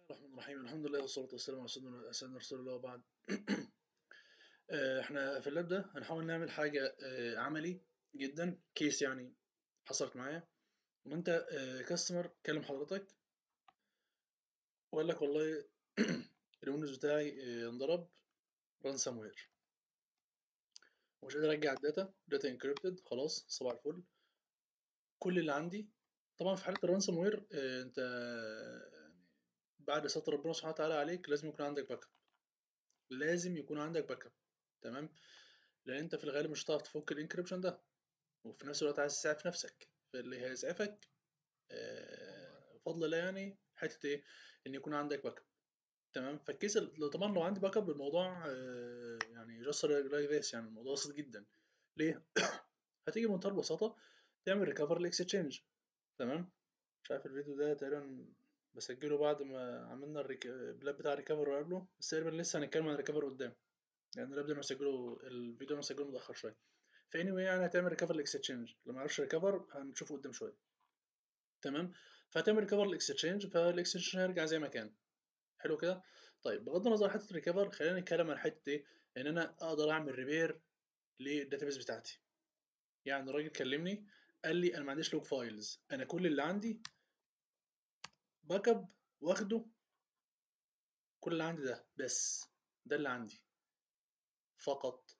الرحمن الرحيم الحمد لله والصلاة والسلام على سيدنا سيدنا رسول الله وبعد آه، احنا في اللاب ده هنحاول نعمل حاجة آه، عملي جدا كيس يعني حصلت معايا ان انت كاستمر كلم حضرتك وقال لك والله الويندوز بتاعي آه، انضرب رانسام وير ومش قادر ارجع الداتا داتا انكريبتد خلاص صباح الفل كل اللي عندي طبعا في حالة الرانسام وير انت يعني بعد ستر ربنا سبحانه وتعالى عليك لازم يكون عندك باك اب لازم يكون عندك باك اب تمام لان انت في الغالب مش هتعرف تفك الانكريبشن ده وفي نفس الوقت عايز تسعف نفسك فاللي هيسعفك آه، بفضل الله يعني حته ايه ان يكون عندك باك اب تمام فالكيس ال- طبعا لو عندي باك اب الموضوع آه، يعني جسر لايك ذيس يعني الموضوع بسيط جدا ليه هتيجي بمنتهى البساطه تعمل ريكفر لاكستشينج تمام مش عارف الفيديو ده تقريبا بسجله بعد ما عملنا الريك... اللاب بتاع الريكفر وقبله بس تقريبا لسه هنتكلم عن الريكفر قدام لان اللاب ده انا مسجله الفيديو انا مسجله متاخر شويه فاني anyway يعني هتعمل ريكفر الاكستشينج اللي ما يعرفش ريكفر هنشوفه قدام شويه تمام فهتعمل ريكفر الاكستشينج فالاكستشينج هيرجع زي ما كان حلو كده طيب بغض النظر عن حته الريكفر خلينا نتكلم عن حته ايه ان انا اقدر اعمل ريبير للداتابيس بتاعتي يعني الراجل كلمني قال لي انا ما عنديش لوج فايلز انا كل اللي عندي باك اب واخده كل اللي عندي ده بس ده اللي عندي فقط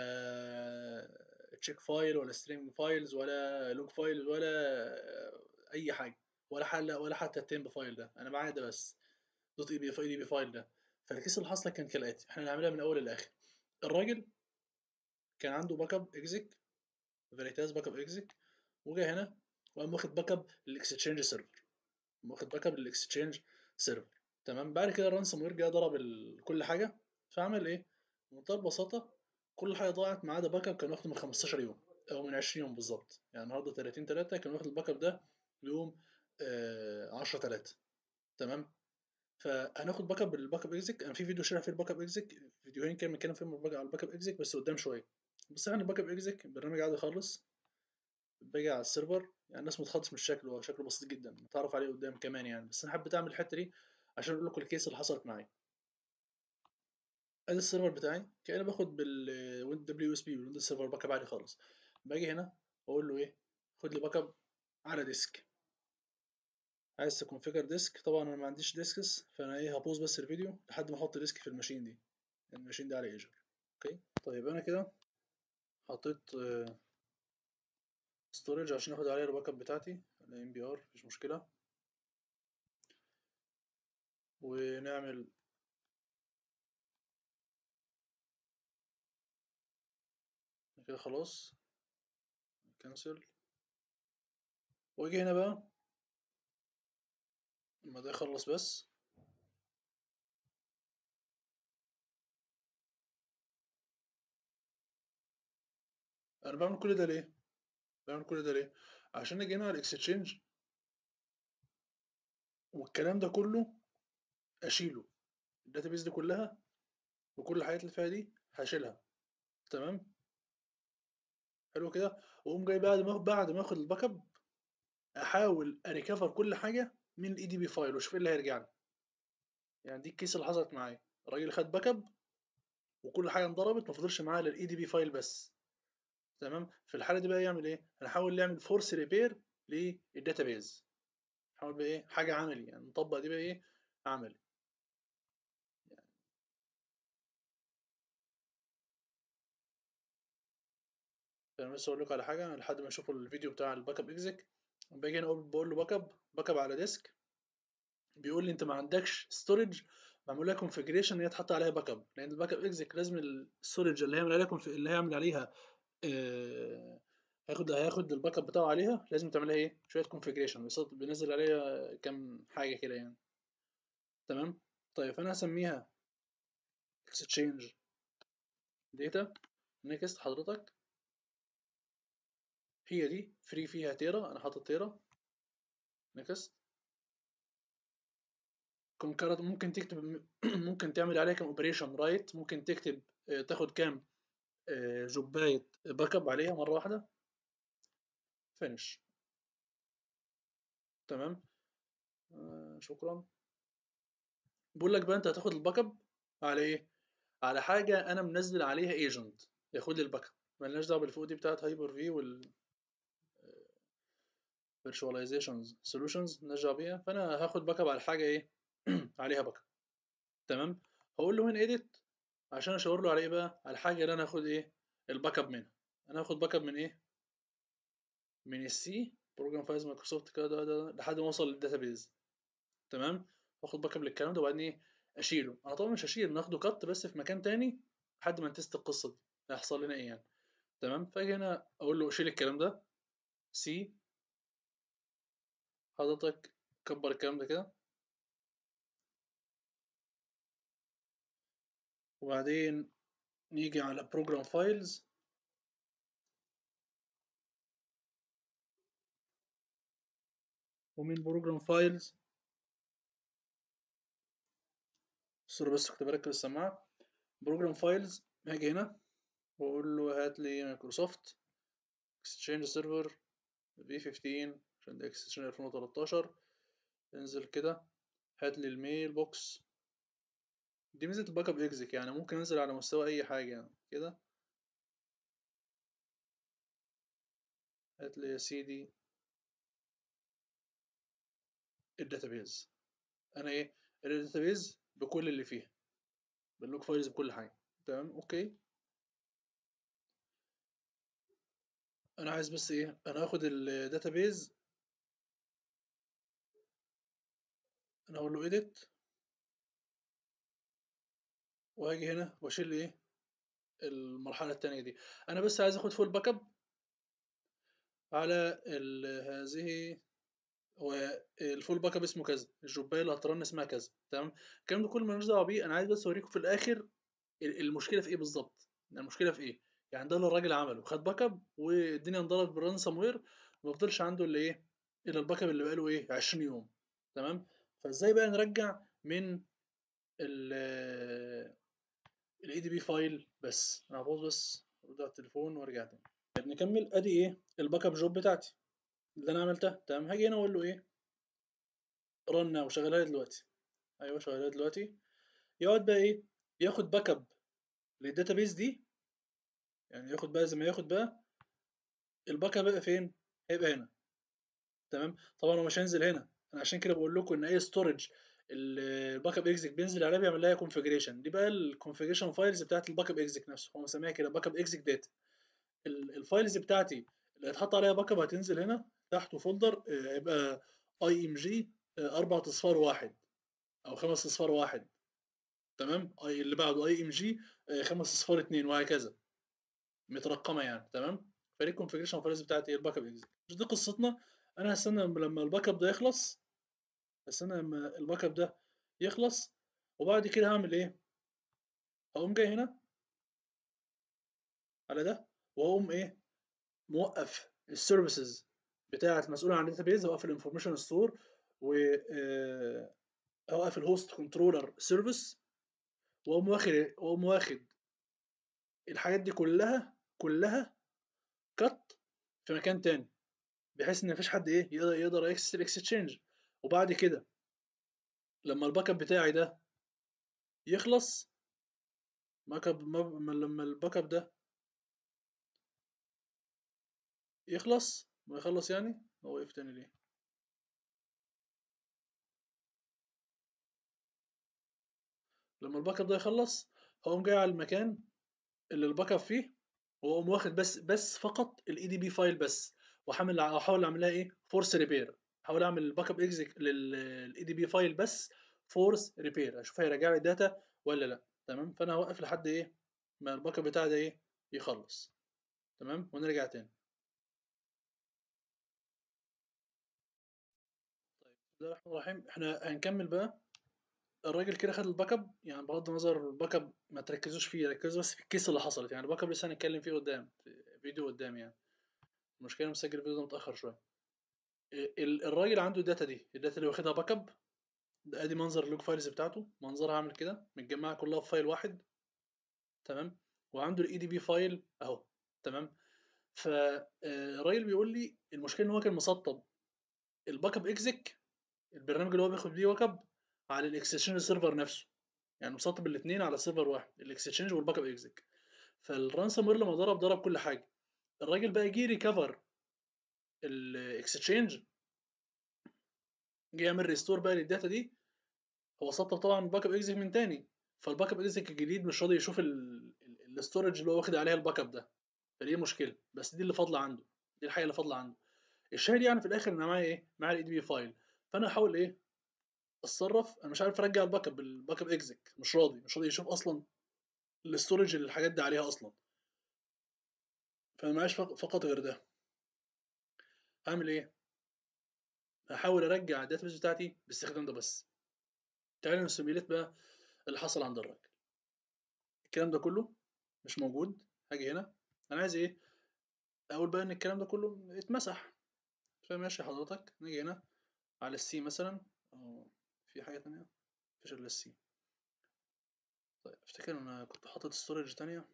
لا تشيك فايل ولا سترينج فايلز ولا لوج فايل ولا اي حاجه ولا حل ولا حتى التيمب فايل ده انا معايا ده بس دوت اي بي فايل اي بي فايل ده فالكيس اللي حصل كان كالاتي احنا هنعملها من اول للاخر الراجل كان عنده باك اب اكزيك فيريتاس باك اب اكزيك وجا هنا وقام واخد باك اب للاكستشينج سيرفر واخد باك اب للاكستشينج سيرفر تمام بعد كده الرانسوم وير جه ضرب ال- كل حاجه فعمل ايه بمنتهى البساطه كل حاجه ضاعت ما عدا باك اب كان واخده من 15 يوم او من 20 يوم بالظبط يعني النهارده 30 3 كان واخد الباك اب ده يوم آه 10 3 تمام فهناخد باك اب بالباك اب اكزيك انا في فيديو شارح فيه الباك اب اكزيك فيديوهين كان بنتكلم فيهم على الباك اب اكزيك بس قدام شويه بس احنا الباك اب اكزيك برنامج عادي خالص باجي على السيرفر يعني الناس متخلص من الشكل هو شكله بسيط جدا نتعرف عليه قدام كمان يعني بس انا حبيت اعمل الحته دي عشان اقول لكم الكيس اللي حصلت معايا ادي السيرفر بتاعي كأني باخد بال دبليو اس بي بالويندوز سيرفر باك اب عادي خالص باجي هنا اقول له ايه خد لي باك اب على ديسك عايز تكونفيجر ديسك طبعا انا ما عنديش ديسكس فانا ايه هبوظ بس الفيديو لحد ما احط ديسك في الماشين دي الماشين دي على ايجر اوكي طيب انا كده حطيت ستورج عشان اخد عليها الباك اب بتاعتي على ام بي ار مفيش مشكله ونعمل كده خلاص كنسل واجي هنا بقى لما ده يخلص بس انا بعمل كل ده ليه بعمل كل ده ليه عشان اجي هنا على الاكستشينج والكلام ده كله اشيله الداتابيس دي كلها وكل الحاجات اللي فيها دي هشيلها تمام حلو كده واقوم جاي بعد ما بعد ما اخد الباك اب احاول اريكفر كل حاجه من الاي دي بي فايل واشوف ايه اللي هيرجع لي يعني دي الكيس اللي حصلت معايا الراجل خد باك اب وكل حاجه انضربت ما فضلش معاه الا الاي دي بي فايل بس تمام في الحاله دي بقى يعمل ايه هنحاول نعمل فورس ريبير للداتابيز نحاول بقى ايه حاجه عملي يعني نطبق دي بقى ايه عملي يعني انا بس اقول لكم على حاجه لحد ما اشوفوا الفيديو بتاع الباك اب اكزيك باجي هنا أقول- بقول له باك اب باك اب على ديسك بيقول لي انت ما عندكش ستورج معمول لها كونفجريشن ان هي تحط عليها باك اب لان الباك اب اكزيك لازم الستورج اللي هيعمل عليها conf- اللي هيعمل عليها آه، هياخد هياخد الباك اب بتاعه عليها لازم تعملها ايه شويه كونفجريشن بينزل عليها كام حاجه كده يعني تمام طيب فانا هسميها اكستشينج داتا نيكست حضرتك هي دي فري فيها تيرا انا حاطط تيرا نيكست كونكرنت ممكن تكتب ممكن تعمل عليها كام اوبريشن رايت ممكن تكتب آه، تاخد كام آه، جوبايه باك اب عليها مره واحده فينش تمام آه، شكرا بيقول لك بقى انت هتاخد الباك اب على ايه على حاجه انا منزل عليها ايجنت ياخد لي الباك اب مالناش دعوه بالفوق دي بتاعت هايبر في وال virtualizations solutions مالناش دعوه بيها فانا هاخد باك اب على حاجه ايه عليها باك اب تمام هقول له هنا edit عشان اشاور له على ايه بقى على الحاجه اللي انا هاخد ايه الباك اب منها انا هاخد باك اب من ايه من السي بروجرام فايلز مايكروسوفت كده ده ده لحد ما اوصل للداتابيز تمام واخد باك اب للكلام ده وبعدين ايه اشيله انا طبعا مش هشيل ناخده كات بس في مكان تاني لحد ما نتست القصه دي هيحصل لنا ايه يعني تمام فاجي هنا اقول له شيل الكلام ده سي حضرتك كبر الكلام ده كده وبعدين نيجي على بروجرام فايلز ومن بروجرام فايلز سوري بس كنت بركب السماعة بروجرام فايلز هاجي هنا واقول له هات لي مايكروسوفت اكسشينج سيرفر في 15 عشان ده اكسشينج 2013 انزل كده هات لي الميل بوكس دي ميزة الباك اب اكزيك يعني ممكن انزل على مستوى اي حاجة يعني كده هات لي يا سيدي الداتابيز انا ايه الداتابيز بكل اللي فيها باللوج فايلز بكل حاجة تمام اوكي انا عايز بس ايه انا هاخد الداتابيز انا اقول له edit وهاجي هنا واشيل ايه المرحلة التانية دي انا بس عايز اخد فول باك اب على هذه هو الفول باك اب اسمه كذا الجوبايه اللي هترن اسمها كذا تمام الكلام ده كله مالناش دعوه بيه انا عايز بس اوريكم في الاخر المشكله في ايه بالظبط المشكله في ايه يعني ده اللي الراجل عمله خد باك اب والدنيا انضربت بالرانسوم وير ما فضلش عنده الا ايه الا الباك اب اللي بقاله ايه 20 يوم تمام فازاي بقى نرجع من ال الاي دي بي فايل بس انا هبوظ بس ارد على التليفون وارجع تاني طيب نكمل ادي ايه الباك اب جوب بتاعتي اللي انا عملتها تمام هاجي هنا اقول له ايه رن وشغلها لي دلوقتي ايوه شغلها دلوقتي يقعد بقى ايه ياخد باك اب للداتابيز دي يعني ياخد بقى زي ما ياخد بقى الباك اب بقى فين هيبقى هنا تمام طبعا هو مش هينزل هنا انا عشان كده بقول لكم ان اي ستورج الباك اب اكزيك بينزل عليها بيعمل لها كونفيجريشن دي بقى الكونفيجريشن فايلز بتاعت الباك اب اكزيك نفسه هو مسميها كده باك اب اكزيك داتا الفايلز بتاعتي اللي هيتحط عليها باك اب هتنزل هنا تحته فولدر هيبقى اي ام جي اربع اصفار واحد او خمس اصفار واحد تمام اي اللي بعده اي ام جي خمس اصفار اتنين وهكذا مترقمه يعني تمام فدي الكونفيجريشن فايلز بتاعت ايه الباك اب اكزيك دي قصتنا انا هستنى لما الباك اب ده يخلص هستنى لما الباك اب ده يخلص وبعد كده هعمل ايه هقوم جاي هنا على ده واقوم ايه موقف السيرفيسز بتاعه مسؤوله عن الداتابيز اوقف الانفورميشن ستور و اوقف الهوست كنترولر سيرفيس واقوم واخد واقوم واخد الحاجات دي كلها كلها كت في مكان تاني بحيث ان مفيش حد ايه يقدر يقدر يكسس الاكستشينج وبعد كده لما الباك اب بتاعي ده يخلص باك اب لما الباك اب ده يخلص ما يخلص يعني هو وقف تاني ليه لما الباك اب ده يخلص هقوم جاي على المكان اللي الباك اب فيه واقوم واخد بس بس فقط الاي دي بي فايل بس واحاول احاول اعملها ايه فورس ريبير احاول اعمل الباك اب اكزيك للاي دي بي فايل بس فورس ريبير اشوف هيرجع لي الداتا ولا لا تمام فانا هوقف لحد ايه ما الباك اب بتاعي ده ايه يخلص تمام ونرجع تاني طيب بسم الله الرحمن الرحيم احنا هنكمل بقى الراجل كده خد الباك اب يعني بغض النظر الباك اب ما تركزوش فيه ركزوا بس في الكيس اللي حصلت يعني الباك اب لسه هنتكلم فيه قدام في فيديو قدام يعني المشكله مسجل الفيديو ده متاخر شويه الراجل عنده الداتا دي الداتا اللي واخدها باك اب ادي منظر اللوج فايلز بتاعته منظرها عامل كده متجمعه كلها في فايل واحد تمام وعنده الاي دي بي فايل اهو تمام فالراجل بيقول لي المشكله ان هو كان مسطب الباك اب اكزيك البرنامج اللي هو بياخد بيه باك اب على الاكستشينج سيرفر نفسه يعني مسطب الاثنين على سيرفر واحد الاكستشينج والباك اب اكزيك فالرانسوم وير لما ضرب ضرب كل حاجه الراجل بقى جه ريكفر الاكستشينج جه يعمل ريستور بقى للداتا دي هو سطب طبعا الباك اب اكزيك من تاني فالباك اب اكزيك الجديد مش راضي يشوف الاستورج اللي هو واخد عليها الباك اب ده فدي مشكله بس دي اللي فاضله عنده دي الحاجه اللي فاضله عنده الشاهد يعني في الاخر ان معايا ايه معايا الاي دي بي فايل فانا هحاول ايه اتصرف انا مش عارف ارجع الباك اب الباك اب اكزيك مش راضي مش راضي يشوف اصلا الاستورج اللي الحاجات دي عليها اصلا فانا معيش فقط غير ده هعمل ايه هحاول ارجع الداتابيس بتاعتي باستخدام ده بس تعالى نسيميليت بقى اللي حصل عند الراجل الكلام ده كله مش موجود هاجي هنا انا عايز ايه اقول بقى ان الكلام ده كله اتمسح فماشي حضرتك نيجي هنا على السي مثلا أو في حاجه تانية مفيش الا السي طيب افتكر انا كنت حاطط ستورج تانية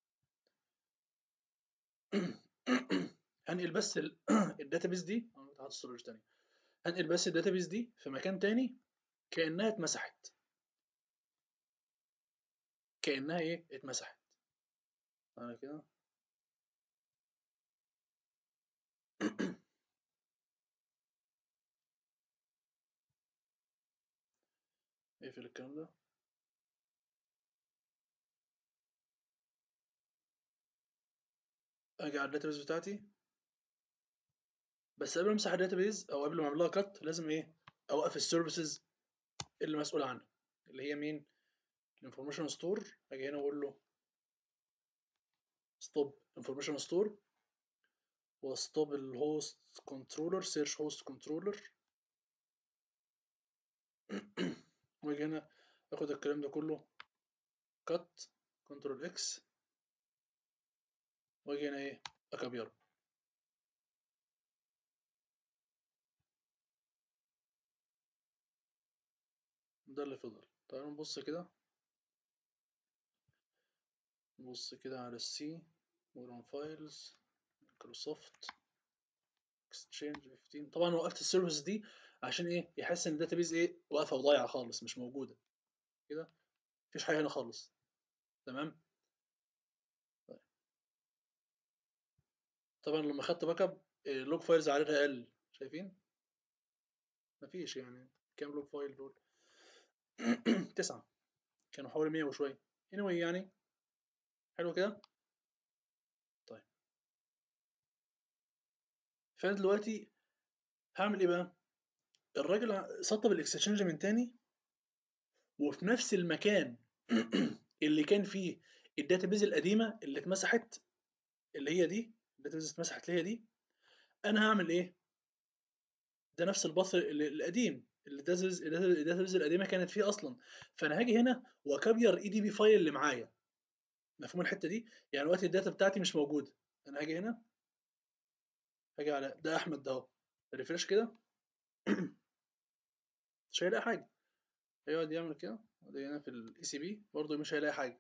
هنقل بس الداتابيس دي انا كنت حاطط ستورج تانية هنقل بس الداتابيس دي في مكان تاني كانها اتمسحت كانها ايه اتمسحت انا كده اقفل الكلام ده اجي على الداتابيز بتاعتي بس قبل ما امسح الداتابيز او قبل ما اعمل لها كات لازم ايه اوقف السيرفيسز اللي مسؤول عنها اللي هي مين الانفورميشن ستور اجي هنا واقول له ستوب انفورميشن ستور وستوب الهوست كنترولر سيرش هوست كنترولر واجي هنا اخد الكلام ده كله كات كنترول اكس واجي هنا ايه اكبره ده اللي فضل تعالوا نبص كده نبص كده على السي وران فايلز مايكروسوفت اكستشينج 15 طبعا وقفت السيرفيس دي عشان ايه يحس ان الداتابيز ايه واقفه وضايعه خالص مش موجوده كده مفيش حاجه هنا خالص تمام طيب. طبعا لما خدت باك اب اللوج فايلز عددها قل شايفين مفيش يعني كام لوج فايل دول تسعة كانوا حوالي مية وشوية anyway يعني حلو كده طيب فانا دلوقتي هعمل ايه بقى الراجل سطب الاكستشينج من تاني وفي نفس المكان اللي كان فيه الداتابيز القديمه اللي اتمسحت اللي هي دي الداتابيز اتمسحت اللي هي دي انا هعمل ايه ده نفس الباص القديم الداتابيز القديمه كانت فيه اصلا فانا هاجي هنا واكبر اي دي بي فايل اللي معايا مفهوم الحته دي يعني دلوقتي الداتا بتاعتي مش موجوده انا هاجي هنا هاجي على ده احمد ده اهو ريفرش كده مش هيلاقي حاجه هيقعد يعمل كده هنا في الاي سي بي برضه مش هيلاقي حاجه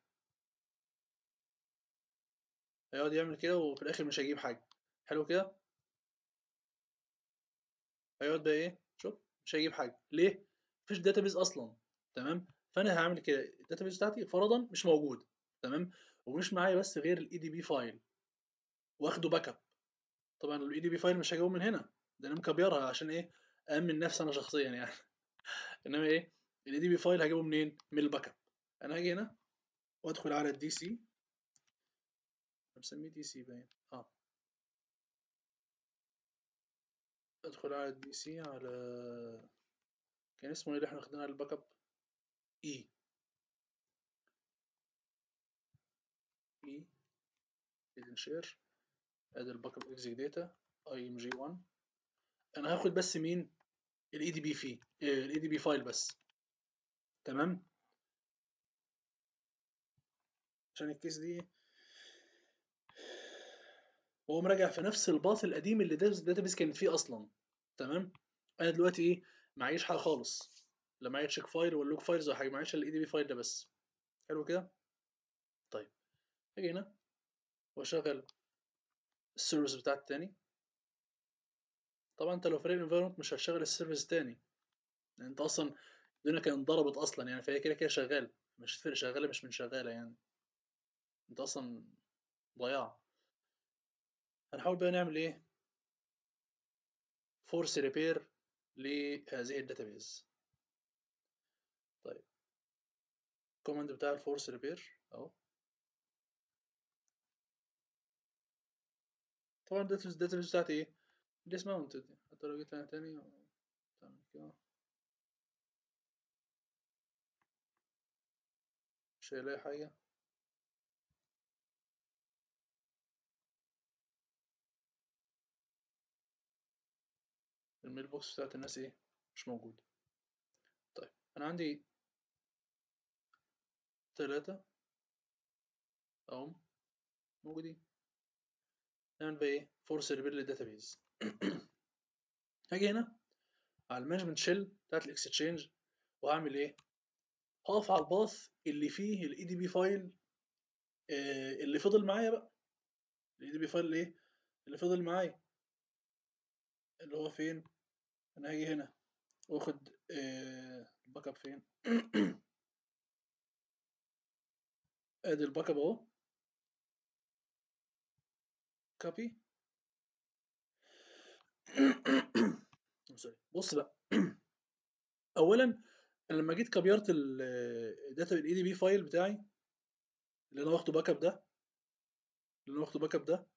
هيقعد يعمل كده وفي الاخر مش هيجيب حاجه حلو كده هيقعد بقى ايه شوف مش هيجيب حاجه ليه مفيش داتابيز اصلا تمام فانا هعمل كده الداتابيز بتاعتي فرضا مش موجود تمام ومش معايا بس غير الاي دي بي فايل واخده باك اب طبعا الاي دي بي فايل مش هجيبه من هنا ده انا مكبرها عشان ايه امن نفسي انا شخصيا يعني انما ايه الاي دي بي فايل هجيبه منين من الباك اب انا هاجي هنا وادخل على الدي سي بسميه دي سي باين اه ادخل على الدي سي على كان اسمه ايه اللي احنا واخدينه على الباك اب اي اي hidden شير ادي الباك اب اكزيك داتا اي ام جي 1 انا هاخد بس مين الاي دي بي فيه الاي دي بي فايل بس تمام عشان الكيس دي هو مراجع في نفس الباص القديم اللي الداتابيس كانت فيه اصلا تمام انا دلوقتي ايه معيش حاجه خالص لا معايا تشيك فايل ولا لوك فايلز ولا حاجه معيش الا الاي دي بي فايل ده بس حلو كده طيب اجي هنا واشغل السيرفيس بتاعت التاني طبعا انت لو فريق الانفايرمنت مش هتشغل السيرفيس تاني لان انت اصلا الدنيا كانت ضربت اصلا يعني فهي كده كده شغاله مش تفرق شغاله مش من شغاله يعني انت اصلا ضياع هنحاول بقى نعمل ايه فورس ريبير لهذه الداتابيز طيب الكوماند بتاع الفورس ريبير اهو طبعا الداتابيز الداتابيز بتاعتي ايه ديسماونتد حتى لو جيت انا تاني تعمل كده مش هيلاقي حاجة الميل بوكس بتاعت الناس ايه مش موجود طيب انا عندي ثلاثة اهم موجودين نعمل بقى ايه فورس ريبير للداتابيز هاجي هنا على المانجمنت شيل بتاعت الاكستشينج وهعمل ايه هقف على الباث اللي فيه الاي دي بي فايل اللي فضل معايا بقى الاي دي بي فايل ايه اللي فضل معايا اللي هو فين انا هاجي هنا واخد آه الباك اب فين ادي الباك اب اهو كوبي بص بقى اولا انا لما جيت كبيرت الداتا الاي دي بي فايل بتاعي اللي انا واخده باك اب ده اللي انا واخده باك اب ده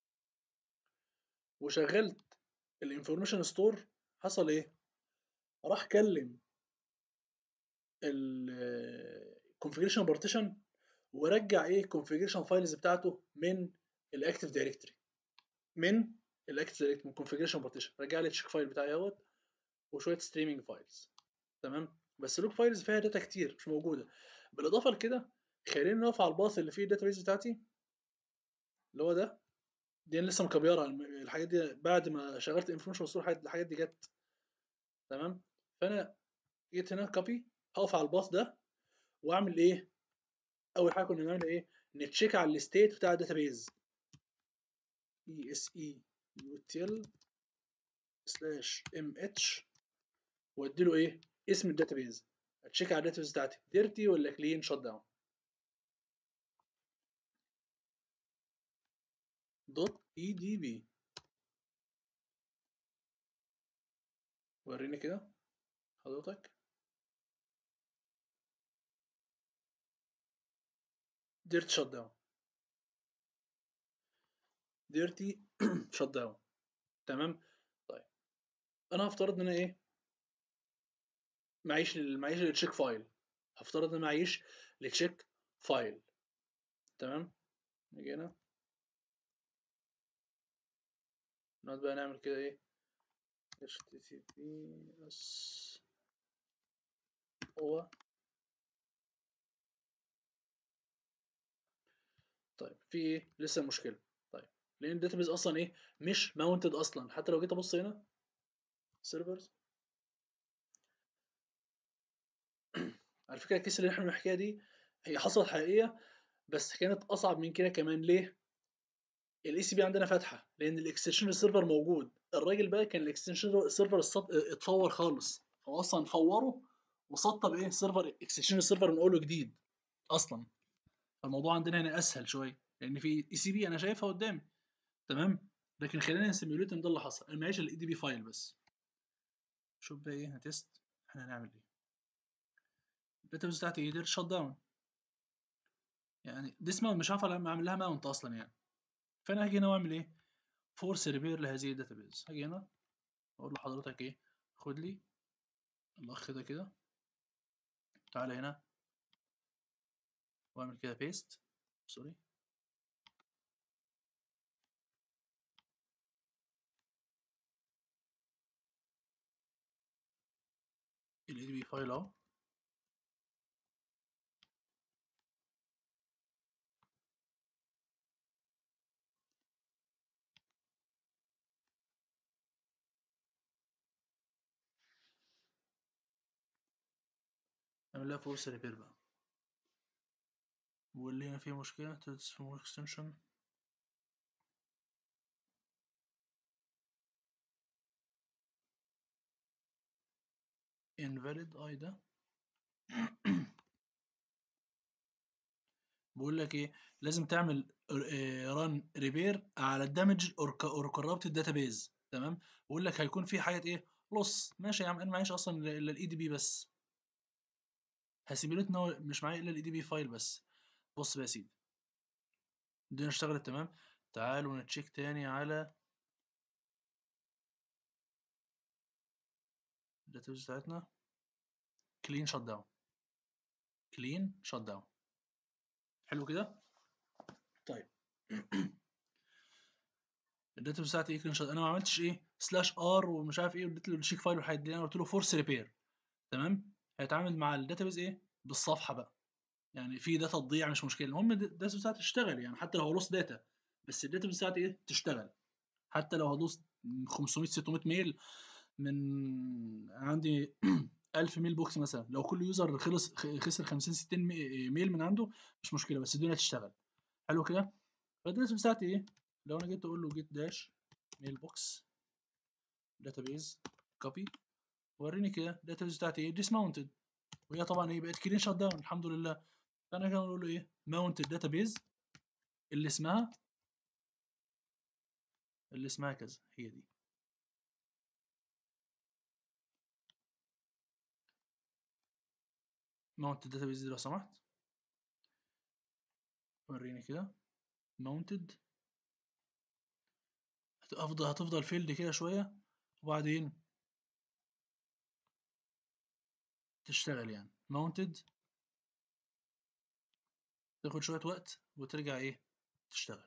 وشغلت الانفورميشن ستور حصل ايه راح كلم الكونفيجريشن بارتيشن ورجع ايه الكونفيجريشن فايلز بتاعته من الاكتيف دايركتوري من الاكتيف دايركتوري من الكونفيجريشن بارتيشن رجع لي التشيك فايل بتاعي اهوت وشويه ستريمينج فايلز تمام بس لوك فايلز فيها داتا كتير مش موجوده بالاضافه لكده خلينا نقف على الباث اللي فيه الداتا بيز بتاعتي اللي هو ده دي انا لسه مكبيرها الحاجات دي بعد ما شغلت انفورميشن ستور الحاجات دي جت تمام فانا جيت هنا كوبي هقف على الباص ده واعمل ايه اول حاجه كنا بنعمل ايه نتشيك على الستيت بتاع الداتابيز اي اس اي يوتيل سلاش ام اتش وادي له ايه اسم الداتابيز اتشيك على الداتابيز بتاعتي ديرتي ولا كلين شوت داون دوت اي دي بي وريني كده حضرتك ديرت شوت داون ديرتي شوت داون تمام طيب انا هفترض ان انا ايه معيش معيش التشيك فايل هفترض ان انا معيش التشيك فايل تمام نيجي هنا نقعد بقى نعمل كده ايه https هو طيب في ايه لسه مشكله طيب لان الداتابيز اصلا ايه مش ماونتد اصلا حتى لو جيت ابص هنا سيرفرز على فكره الكيس اللي احنا بنحكيها دي هي حصلت حقيقيه بس كانت اصعب من كده كمان ليه الاي سي بي عندنا فاتحه لان الاكستنشن سيرفر موجود الراجل بقى كان الاكستنشن سيرفر اتفور خالص هو اصلا فوره وسطب ايه سيرفر اكستنشن سيرفر من اول وجديد اصلا فالموضوع عندنا هنا اسهل شويه لان في اي سي بي انا شايفها قدامي تمام لكن خلينا نسيميوليت ان ده اللي حصل انا معيش الاي دي بي فايل بس شوف بقى ايه هتست احنا هنعمل ايه الداتابيز بتاعتي ايه دير شت داون يعني ديس ماونت مش عارف اعمل لها ماونت اصلا يعني فانا هاجي هنا واعمل ايه فورس ريبير لهذه الداتابيز هاجي هنا اقول لحضرتك ايه خد لي الاخ ده كده تعالى هنا واعمل كده بيست سوري ال بي فايل اهو نعمل لها فورس ريبير بقى واللي هنا فيه مشكلة ترانسفورم اكستنشن invalid اي ده بيقول لك ايه لازم تعمل ران ريبير على الدامج اور كوربت داتابيز تمام بيقول لك هيكون في حاجه ايه لص ماشي يا عم انا معيش اصلا الا الاي دي بي بس هسيبيليت ان هو مش معايا الا الاي دي بي فايل بس بص بقى يا سيدي الدنيا اشتغلت تمام تعالوا نتشيك تاني على الداتابيز بتاعتنا كلين شات داون كلين شات داون حلو كده طيب الداتابيز بتاعتي ايه كلين شات انا ما عملتش ايه سلاش ار ومش عارف ايه واديت له الشيك فايل والحاجات دي انا قلت له فورس ريبير تمام هيتعامل مع الداتابيز ايه بالصفحه بقى يعني في داتا تضيع مش مشكله المهم الداتابيز بتاعتي تشتغل يعني حتى لو هلوس داتا بس الداتابيز بتاعتي ايه تشتغل حتى لو هدوس 500 600 ميل من عندي 1000 ميل بوكس مثلا لو كل يوزر خلص خسر 50 60 ميل من عنده مش مشكله بس الدنيا تشتغل حلو كده فالداتا بتاعتي ايه لو انا جيت اقول له جيت داش ميل بوكس داتابيز كوبي وريني كده الداتابيز بتاعتي ايه ديسماونتد وهي طبعا ايه بقت كلين شات داون الحمد لله فانا كده اقول له ايه ماونت داتابيز اللي اسمها اللي اسمها كذا هي دي ماونت داتابيز دي لو سمحت وريني كده ماونتد هتفضل هتفضل فيلد كده شويه وبعدين تشتغل يعني ماونتد تاخد شويه وقت وترجع ايه تشتغل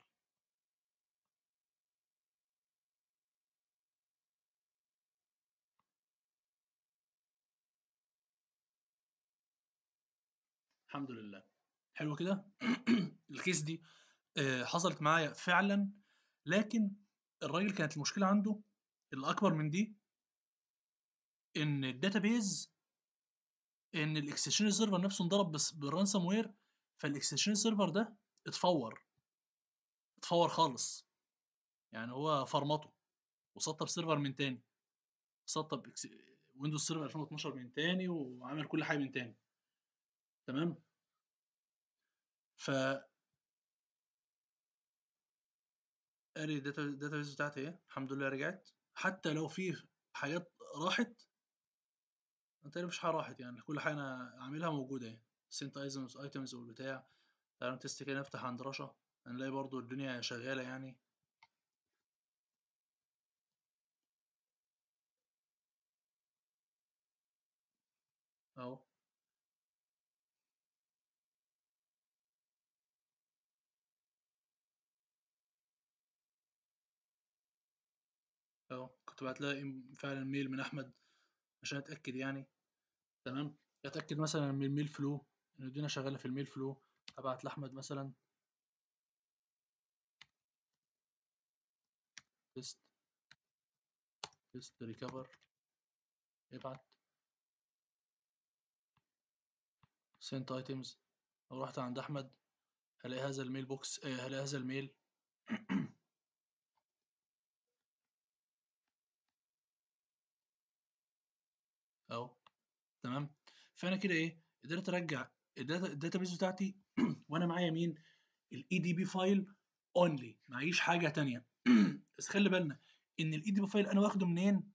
الحمد لله حلو كده الكيس دي حصلت معايا فعلا لكن الراجل كانت المشكله عنده الاكبر من دي ان الداتابيز ان الاكستشن سيرفر نفسه انضرب بس بالرانسوم وير فالاكستشن سيرفر ده اتفور اتفور خالص يعني هو فرمطه وسطب سيرفر من تاني سطب ويندوز سيرفر 2012 من تاني وعمل كل حاجه من تاني تمام ف ادي الداتا الداتابيز بتاعتي ايه الحمد لله رجعت حتى لو في حاجات راحت انت مش حاجه راحت يعني كل حاجه انا عاملها موجوده اهي سنت ايتمز ايتمز والبتاع تعالوا نتست كده نفتح عند رشا هنلاقي برضو الدنيا شغاله يعني اهو اهو كنت بعت لها فعلا ميل من احمد عشان اتاكد يعني تمام اتاكد مثلا من الميل فلو ان الدنيا شغاله في الميل فلو ابعت لاحمد مثلا تيست تيست ريكفر ابعت سنت ايتمز لو رحت عند احمد هلاقي هذا الميل بوكس آه هلاقي هذا الميل اهو تمام فانا كده ايه قدرت ارجع الداتا الداتابيز بتاعتي وانا معايا مين الاي دي بي فايل اونلي معيش حاجه تانية بس خلي بالنا ان الاي دي بي فايل انا واخده منين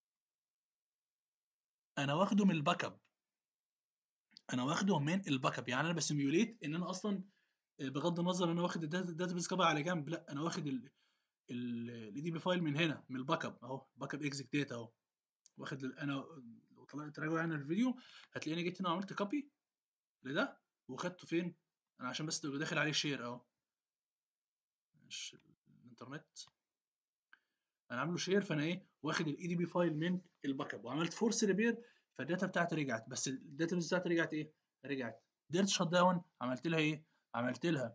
انا واخده من الباك اب انا واخده من الباك اب يعني انا بسيميوليت ان انا اصلا بغض النظر ان انا واخد الداتابيز كبر على جنب لا انا واخد الاي دي بي فايل من هنا من الباك اب اهو باك اب اكزيك داتا اهو واخد انا لو طلعت تراجعوا يعني الفيديو هتلاقيني جيت هنا وعملت كوبي لده وخدته فين انا عشان بس تبقى داخل عليه شير اهو مش الانترنت انا عامله شير فانا ايه واخد الاي دي بي فايل من الباك اب وعملت فورس ريبير فالداتا بتاعتي رجعت بس الداتا بتاعتي رجعت ايه رجعت ديرت شات داون عملت لها ايه عملت لها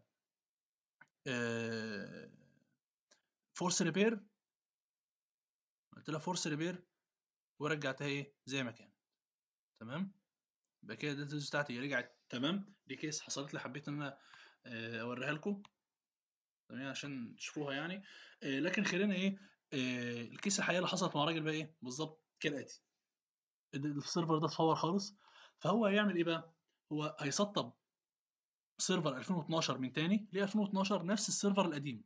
آه فورس ريبير عملت لها فورس ريبير ورجعتها ايه زي ما كانت تمام يبقى كده الداتا بتاعتي رجعت تمام دي كيس حصلت لي حبيت ان انا اوريها لكم تمام عشان تشوفوها يعني آه لكن خلينا ايه آه الكيس الحقيقيه اللي حصلت مع الراجل بقى ايه بالظبط كالاتي السيرفر ده اتفور خالص فهو هيعمل ايه بقى هو هيسطب سيرفر 2012 من تاني ليه 2012 نفس السيرفر القديم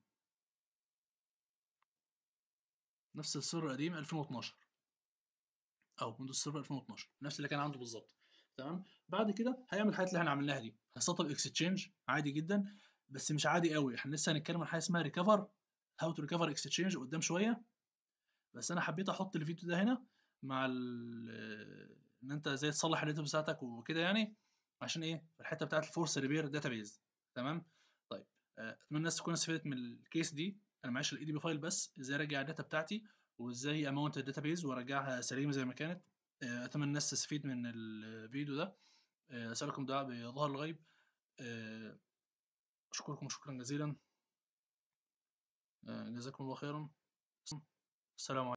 نفس السيرفر القديم 2012 او ويندوز سيرفر 2012 نفس اللي كان عنده بالظبط تمام بعد كده هيعمل الحاجات اللي احنا عملناها دي هيسطب اكستشينج عادي جدا بس مش عادي قوي احنا لسه هنتكلم عن حاجه اسمها ريكفر هاو تو ريكفر اكستشينج قدام شويه بس انا حبيت احط الفيديو ده هنا مع ان انت ازاي تصلح الداتا بتاعتك وكده يعني عشان ايه الحته بتاعت الفورس ريبير داتابيز تمام طيب اتمنى الناس تكون استفادت من الكيس دي انا معيش الاي دي بي فايل بس ازاي ارجع الداتا بتاعتي وازاي اماونت الداتابيز وارجعها سليمه زي ما كانت اتمنى الناس تستفيد من الفيديو ده اسالكم دعاء بظهر الغيب اشكركم شكرا جزيلا جزاكم الله خيرا السلام عليكم